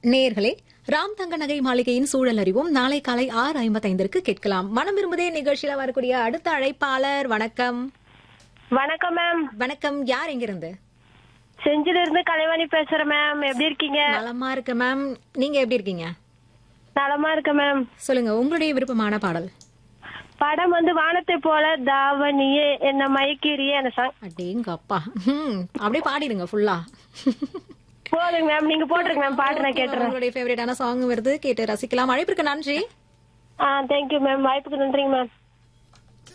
நேயர்களே ராம் தங்க நகை மாளிகையின் சூழல் அறிவும் நாளை காலை ஆறு ஐம்பத்தைந்திற்கு கேட்கலாம் மனம் விரும்புதே நிகழ்ச்சியில வரக்கூடிய அடுத்த அழைப்பாளர் வணக்கம் வணக்கம் மேம் வணக்கம் யார் எங்கிருந்து செஞ்சில இருந்து கலைவாணி பேசுறேன் மேம் எப்படி இருக்கீங்க நலமா இருக்கு மேம் நீங்க எப்படி இருக்கீங்க நலமா இருக்க மேம் சொல்லுங்க உங்களுடைய விருப்பமான பாடல் படம் வந்து வானத்தை போல தாவணியே என்ன மயக்கிறியே அந்த சாங் அடேங்க அப்பா ஹம், அப்படியே பாடிடுங்க ஃபுல்லா போதுங்க மேம் நீங்க போட்டுருங்க மேம் பாட்டு நான் கேட்டுறேன் உங்களுடைய ஃபேவரட்டான சாங் வருது கேட்டு ரசிக்கலாம் அழைப்பிற்கு நன்றி ஆ தேங்க்யூ மேம் வாய்ப்புக்கு நன்றிங்க மேம்